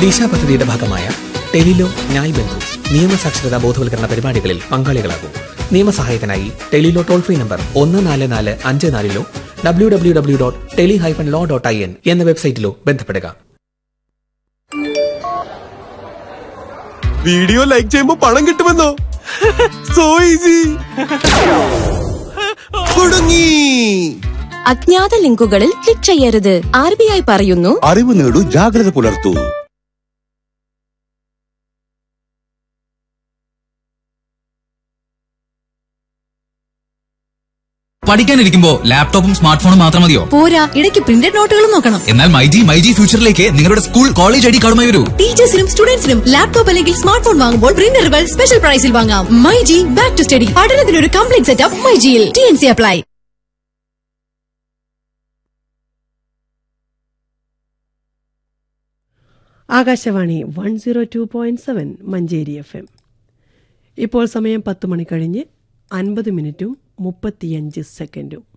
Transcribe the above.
ദിശ പദ്ധതിയുടെ ഭാഗമായ ടെലിലോ ന്യായ് ബന്ധു നിയമസാക്ഷരതാ ബോധവൽക്കരണ പരിപാടികളിൽ പങ്കാളികളാകൂ നിയമസഹായത്തിനായി ടെലിലോ ടോൾ ഫ്രീ നമ്പർ ഒന്ന് നാല് നാല് അഞ്ച് നാലിലോ W W W dot tele hyphen law dot I N എന്ന വെബ്സൈറ്റിലോ ബന്ധപ്പെടുക വീഡിയോ ലൈക്ക് ചെയ്യുമ്പോ പണം കിട്ടുമെന്നോ സോ ഈസി കുടുങ്ങി അജ്ഞാത ലിങ്കുകളിൽ ക്ലിക്ക് ചെയ്യരുത് ആർ ബി ഐ പറയുന്നു അറിവ് നേടൂ ജാഗ്രത പുലർത്തൂ പഠിക്കാനിരിക്കുമ്പോ ലാപ്ടോപ്പും സ്മാർട്ട് ഫോണും മാത്രം മതിയോ പോരാ ഇടയ്ക്ക് പ്രിന്റഡ് നോട്ടുകളും നോക്കണം എന്നാൽ മൈജി മൈജി ഫ്യൂച്ചറിലേക്ക് നിങ്ങളുടെ സ്കൂൾ കോളേജ് ഐ ഡി കാർഡുമായി വരൂ ടീച്ചേഴ്സിനും സ്റ്റുഡൻസിനും ലാപ്ടോപ്പ് അല്ലെങ്കിൽ സ്മാർട്ട് ഫോൺ വാങ്ങുമ്പോൾ പ്രിന്ററുകൾ സ്പെഷ്യൽ പ്രൈസിൽ വാങ്ങാം my G back to study പഠനത്തിനൊരു കംപ്ലീറ്റ് സെറ്റപ്പ് മൈ ജിയിൽ T N C apply Akashvani one zero two point seven Manjeri F M ഇപ്പോൾ സമയം പത്ത് മണി കഴിഞ്ഞ് അൻപത് മിനിറ്റും മുപ്പത്തിയഞ്ച് സെക്കൻഡും